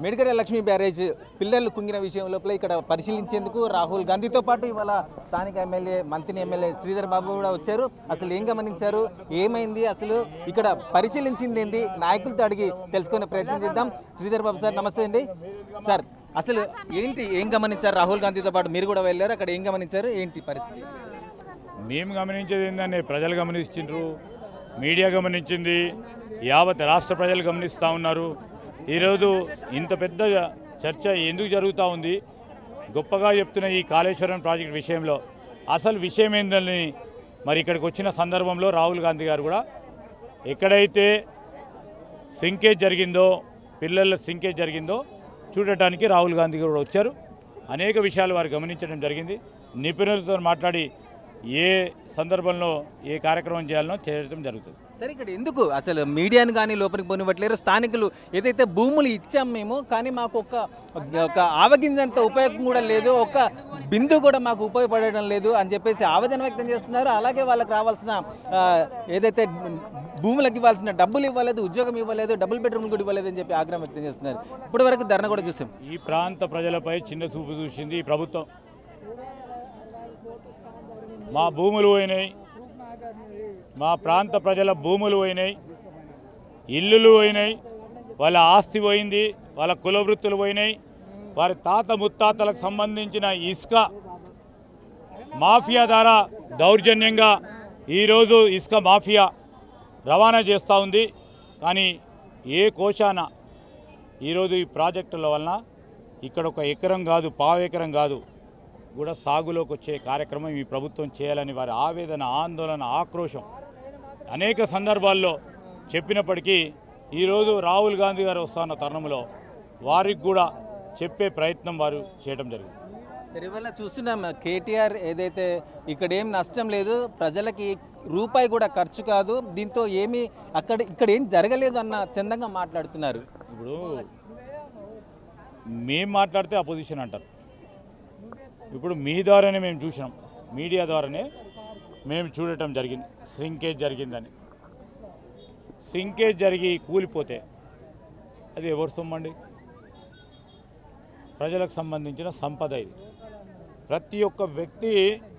Medigadda Lakshmi barrage పిల్లలు కుంగిన విషయం లోపల ఇక్కడ పరిశీలించేందుకు రాహుల్ గాంధీతో పాటు ఇవాళ స్థానిక ఎమ్మెల్యే మంత్రి ఎమ్మెల్యే శ్రీధర్ బాబు కూడా వచ్చారు అసలు ఏం గమనించారు ఏమైంది అసలు ఇక్కడ పరిశీలించింది ఏంది నాయకులతో అడిగి తెలుసుకునే ప్రయత్నం చేద్దాం శ్రీధర్ బాబు సార్ నమస్తే అండి సార్ అసలు ఏంటి ఏం గమనించారు రాహుల్ గాంధీతో పాటు మీరు కూడా వెళ్ళారు అక్కడ ఏం గమనించారు ఏంటి పరిస్థితి మేము గమనించేది ఏంటంటే ప్రజలు గమనించిండ్రు మీడియా గమనించింది యావత్ రాష్ట్ర ప్రజలు గమనిస్తూ ఉన్నారు ఈరోజు ఇంత పెద్ద చర్చ ఎందుకు జరుగుతూ ఉంది గొప్పగా చెప్తున్న ఈ కాళేశ్వరం ప్రాజెక్ట్ విషయంలో అసలు విషయం ఏందని మరి ఇక్కడికి వచ్చిన సందర్భంలో రాహుల్ గాంధీ గారు కూడా ఎక్కడైతే సింకేజ్ జరిగిందో పిల్లల సింకేజ్ జరిగిందో చూడటానికి రాహుల్ గాంధీ కూడా వచ్చారు అనేక విషయాలు వారు గమనించడం జరిగింది నిపుణులతో మాట్లాడి ఏ సందర్భంలో ఏ కార్యక్రమం చేయాలనో చేయడం జరుగుతుంది సరే ఇక్కడ ఎందుకు అసలు మీడియాని కానీ లోపలికి పోనివ్వట్లేరు స్థానికులు ఏదైతే భూములు ఇచ్చాం మేము కానీ మాకు ఒక ఒక ఆవగింజంత ఉపయోగం కూడా లేదు ఒక బిందు కూడా మాకు ఉపయోగపడడం లేదు అని చెప్పేసి ఆవేదన వ్యక్తం చేస్తున్నారు అలాగే వాళ్ళకి రావాల్సిన ఆ, ఏదైతే భూములకు ఇవ్వాల్సిన డబ్బులు ఇవ్వలేదు ఉద్యోగం ఇవ్వలేదు డబుల్ బెడ్రూమ్ కూడా ఇవ్వలేదు అని చెప్పి ఆగ్రహం వ్యక్తం చేస్తున్నారు ఇప్పటి వరకు ధర్నా కూడా చూసాం ఈ ప్రాంత ప్రజలపై చిన్న చూపు చూసింది ఈ ప్రభుత్వం మా భూములు పోయినాయి మా ప్రాంత ప్రజల భూములు పోయినాయి ఇల్లులు పోయినాయి వాళ్ళ ఆస్తి పోయింది వాళ్ళ కుల వృత్తులు పోయినాయి వారి తాత ముత్తాతలకు సంబంధించిన ఇసుక మాఫియా ద్వారా దౌర్జన్యంగా ఈరోజు ఇసుక మాఫియా రవాణా చేస్తూ ఉంది కానీ ఏ కోశాన ఈరోజు ఈ ప్రాజెక్టుల వలన ఇక్కడ ఒక ఎకరం కాదు పావు ఎకరం కాదు కూడా సాగులోకి వచ్చే కార్యక్రమం ఈ ప్రభుత్వం చేయాలని వారి ఆవేదన ఆందోళన ఆక్రోశం అనేక సందర్భాల్లో చెప్పినప్పటికీ ఈరోజు రాహుల్ గాంధీ గారు వస్తున్న తరుణంలో వారికి కూడా చెప్పే ప్రయత్నం వారు చేయడం జరిగింది సరే వల్ల చూస్తున్నాం కేటీఆర్ ఏదైతే ఇక్కడ ఏం నష్టం లేదు ప్రజలకి రూపాయి కూడా ఖర్చు కాదు దీంతో ఏమీ అక్కడ ఇక్కడ ఏం జరగలేదు అన్న చందంగా మాట్లాడుతున్నారు ఇప్పుడు మేం మాట్లాడితే అపోజిషన్ అంటారు ఇప్పుడు మీ ద్వారానే మేము చూసినాం మీడియా ద్వారానే మేము చూడటం జరిగింది సింకేజ్ జరిగిందని సింకేజ్ జరిగి కూలిపోతే అది ఎవరు సొమ్మండి ప్రజలకు సంబంధించిన సంపద ఇది ప్రతి ఒక్క వ్యక్తి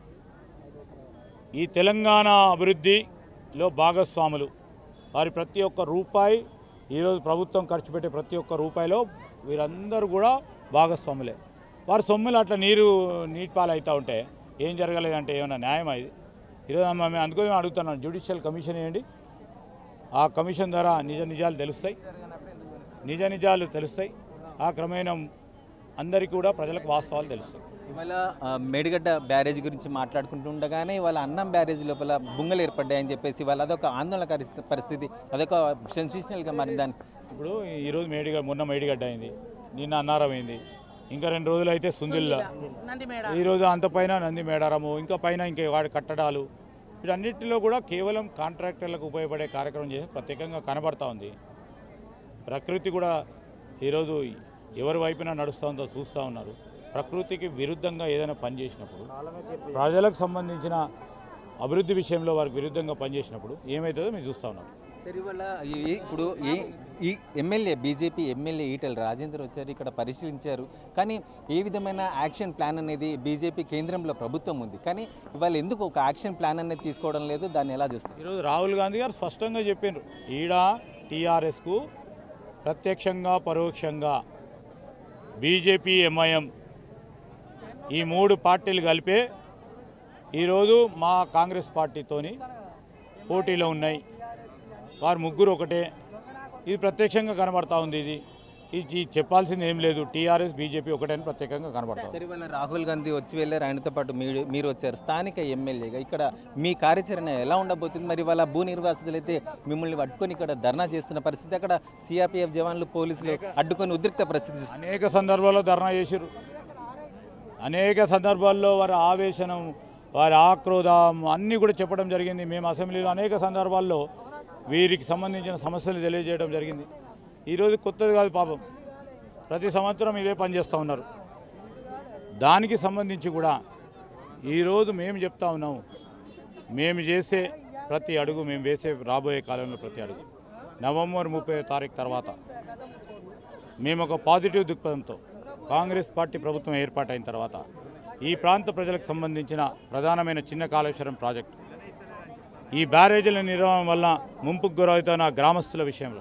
ఈ తెలంగాణ అభివృద్ధిలో భాగస్వాములు వారి ప్రతి ఒక్క రూపాయి ఈరోజు ప్రభుత్వం ఖర్చు పెట్టే ప్రతి ఒక్క రూపాయిలో వీరందరూ కూడా భాగస్వాములే వారి సొమ్ములు అట్లా నీరు నీటి పాలు అవుతూ ఉంటే ఏం జరగలేదంటే ఏమైనా న్యాయమా ఇది ఈరోజు మేము అందుకని మేము అడుగుతున్నాం జ్యుడిషియల్ కమిషన్ వేయండి ఆ కమిషన్ ద్వారా నిజ నిజాలు తెలుస్తాయి నిజ నిజాలు తెలుస్తాయి ఆ క్రమేణా అందరికీ కూడా ప్రజలకు వాస్తవాలు తెలుస్తాయి ఇవాళ ఆ, మేడిగడ్డ బ్యారేజ్ గురించి మాట్లాడుకుంటుండగానే ఇవాళ అన్నం బ్యారేజ్ లోపల బుంగలు ఏర్పడ్డాయని చెప్పేసి వాళ్ళ అదొక ఆందోళన పరిస్థితి అదొక సెన్సేషనల్గా మారిందని ఇప్పుడు ఈరోజు మేడిగడ్డ మొన్న మేడిగడ్డ అయింది నిన్న అన్నారం అయింది ఇంకా రెండు రోజులు అయితే సుందిల్లా ఈరోజు అంత పైన నంది మేడారము ఇంకా పైన ఇంకా వాడి కట్టడాలు వీటన్నిటిలో కూడా కేవలం కాంట్రాక్టర్లకు ఉపయోగపడే కార్యక్రమం చేసి ప్రత్యేకంగా కనబడతా ఉంది ప్రకృతి కూడా ఈరోజు ఎవరి వైపున నడుస్తూ ఉందో చూస్తూ ఉన్నారు ప్రకృతికి విరుద్ధంగా ఏదైనా పని చేసినప్పుడు ప్రజలకు సంబంధించిన అభివృద్ధి విషయంలో వారికి విరుద్ధంగా పనిచేసినప్పుడు ఏమవుతుందో మేము చూస్తూ ఉన్నాం సరే ఇవాళ ఈ- ఈ- ఇప్పుడు ఈ ఈ MLA BJP MLA Etela Rajender వచ్చారు ఇక్కడ పరిశీలించారు కానీ ఏ విధమైన యాక్షన్ ప్లాన్ అనేది బీజేపీ కేంద్రంలో ప్రభుత్వం ఉంది కానీ ఇవాళ ఎందుకు ఒక యాక్షన్ ప్లాన్ అనేది తీసుకోవడం లేదు దాన్ని ఎలా చూస్తారు ఈరోజు రాహుల్ గాంధీ గారు స్పష్టంగా చెప్పారు ఈడ టీఆర్ఎస్కు ప్రత్యక్షంగా పరోక్షంగా బీజేపీ ఎంఐఎం ఈ మూడు పార్టీలు కలిపే ఈరోజు మా కాంగ్రెస్ పార్టీతోని పోటీలో ఉన్నాయి వారు ముగ్గురు ఒకటే ఇది ప్రత్యక్షంగా కనబడతా ఉంది ఇది ఇది చెప్పాల్సింది ఏం లేదు టీఆర్ఎస్ బీజేపీ ఒకటే అని ప్రత్యేకంగా కనబడతా ఉంది సరే ఇవాళ రాహుల్ గాంధీ వచ్చి వెళ్ళారు ఆయనతో పాటు మీరు మీరు వచ్చారు స్థానిక ఎమ్మెల్యేగా ఇక్కడ మీ కార్యాచరణ ఎలా ఉండబోతుంది మరి వాళ్ళ భూ నిర్వాసితులు అయితే మిమ్మల్ని అడ్డుకొని ఇక్కడ ధర్నా చేస్తున్న పరిస్థితి అక్కడ సిఆర్పిఎఫ్ జవాన్లు పోలీసులు అడ్డుకొని ఉద్రిక్త పరిస్థితి అనేక సందర్భాల్లో ధర్నా చేశారు అనేక సందర్భాల్లో వారి ఆవేశనం వారి ఆక్రోధం అన్నీ కూడా చెప్పడం జరిగింది మేము అసెంబ్లీలో అనేక సందర్భాల్లో వీరికి సంబంధించిన సమస్యలు తెలియజేయడం జరిగింది ఈరోజు కొత్తది కాదు పాపం ప్రతి సంవత్సరం ఇదే పని చేస్తూ ఉన్నారు దానికి సంబంధించి కూడా ఈరోజు మేము చెప్తా ఉన్నాము మేము చేసే ప్రతి అడుగు మేము వేసే రాబోయే కాలంలో ప్రతి అడుగు నవంబర్ ముప్పై తారీఖు తర్వాత మేము ఒక పాజిటివ్ దృక్పథంతో కాంగ్రెస్ పార్టీ ప్రభుత్వం ఏర్పాటైన తర్వాత ఈ ప్రాంత ప్రజలకు సంబంధించిన ప్రధానమైన చిన్న కాళేశ్వరం ప్రాజెక్టు ఈ బ్యారేజీల నిర్వహణ వల్ల ముంపుకు గురవుతున్న గ్రామస్తుల విషయంలో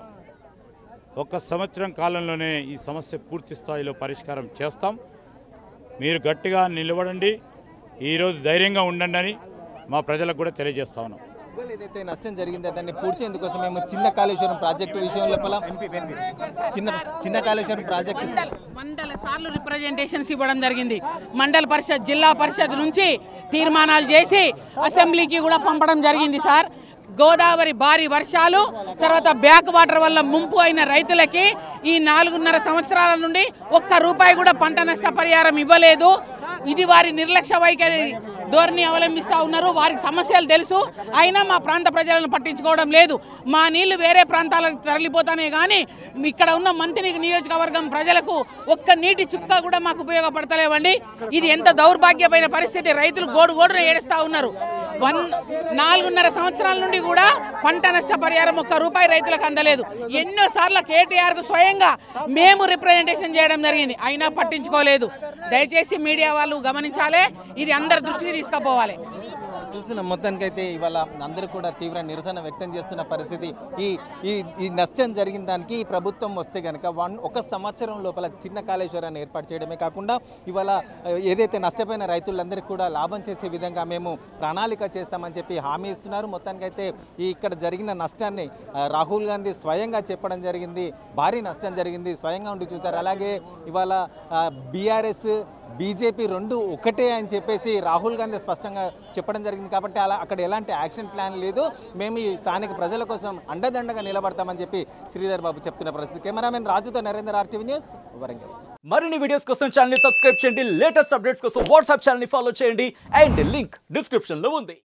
ఒక సంవత్సరం కాలంలోనే ఈ సమస్య పూర్తి స్థాయిలో పరిష్కారం చేస్తాం మీరు గట్టిగా నిలబడండి ఈరోజు ధైర్యంగా ఉండండి అని మా ప్రజలకు కూడా తెలియజేస్తా ఉన్నాం ఒకవేళ ఏదైతే నష్టం జరిగిందో దాన్ని పూడ్చేందుకోసం మేము చిన్న కాళేశ్వరం ప్రాజెక్టు విషయం లోపల చిన్న చిన్న కాళేశ్వరం ప్రాజెక్టు మండల్ మండల సార్లు రిప్రజెంటేషన్స్ ఇవ్వడం జరిగింది మండల పరిషత్ జిల్లా పరిషత్ నుంచి తీర్మానాలు చేసి అసెంబ్లీకి కూడా పంపడం జరిగింది సార్ గోదావరి భారీ వర్షాలు తర్వాత బ్యాక్ వాటర్ వల్ల ముంపు అయిన రైతులకి ఈ నాలుగున్నర సంవత్సరాల నుండి ఒక్క రూపాయి కూడా పంట నష్ట పరిహారం ఇవ్వలేదు ఇది వారి నిర్లక్ష్య వైఖరి ధోరణి అవలంబిస్తూ ఉన్నారు వారికి సమస్యలు తెలుసు అయినా మా ప్రాంత ప్రజలను పట్టించుకోవడం లేదు మా నీళ్లు వేరే ప్రాంతాలకు తరలిపోతానే కానీ ఇక్కడ ఉన్న మంత్రి నియోజకవర్గం ప్రజలకు ఒక్క నీటి చుక్క కూడా మాకు ఉపయోగపడతలేవండి ఇది ఎంత దౌర్భాగ్యమైన పరిస్థితి రైతులు గోడు గోడున ఏడుస్తూ ఉన్నారు వన్ నాలుగున్నర సంవత్సరాల నుండి కూడా పంట నష్ట పరిహారం ఒక్క రూపాయి రైతులకు అందలేదు ఎన్నోసార్లు కేటీఆర్కు స్వయంగా మేము రిప్రజెంటేషన్ చేయడం జరిగింది అయినా పట్టించుకోలేదు దయచేసి మీడియా వాళ్ళు గమనించాలి ఇది అందరి దృష్టికి తీసుకుపోవాలి చూస్తున్న మొత్తానికైతే ఇవాళ అందరూ కూడా తీవ్ర నిరసన వ్యక్తం చేస్తున్న పరిస్థితి ఈ ఈ ఈ నష్టం జరిగిన దానికి ఈ ప్రభుత్వం వస్తే కనుక వన్ ఒక సంవత్సరం లోపల చిన్న కాళేశ్వరాన్ని ఏర్పాటు చేయడమే కాకుండా ఇవాళ ఆ, ఏదైతే నష్టపోయిన రైతులందరికీ కూడా లాభం చేసే విధంగా మేము ప్రణాళిక చేస్తామని చెప్పి హామీ ఇస్తున్నారు మొత్తానికైతే ఈ ఇక్కడ జరిగిన నష్టాన్ని ఆ, రాహుల్ గాంధీ స్వయంగా చెప్పడం జరిగింది భారీ నష్టం జరిగింది స్వయంగా ఉండి చూశారు అలాగే ఇవాళ బీఆర్ఎస్ బీజేపీ రెండు ఒకటే అని చెప్పేసి రాహుల్ గాంధీ స్పష్టంగా చెప్పడం జరిగింది కాబట్టి అలా అక్కడ ఎలాంటి యాక్షన్ ప్లాన్ లేదు మేము ఈ స్థానిక ప్రజల కోసం అండదండగా నిలబడతామని చెప్పి శ్రీధర్ బాబు చెప్తున్న పరిస్థితి కెమెరామెన్ రాజుతో నరేందర్ ఆర్టీవీ న్యూస్ వరంగల్ మరిన్ని వీడియోస్ కోసం ఛానల్ సబ్స్క్రైబ్ చేయండి లేటెస్ట్ అప్డేట్స్ కోసం వాట్సాప్ ఛానల్ ఫాలో చేయండి అండ్ లింక్ డిస్క్రిప్షన్ లో ఉంది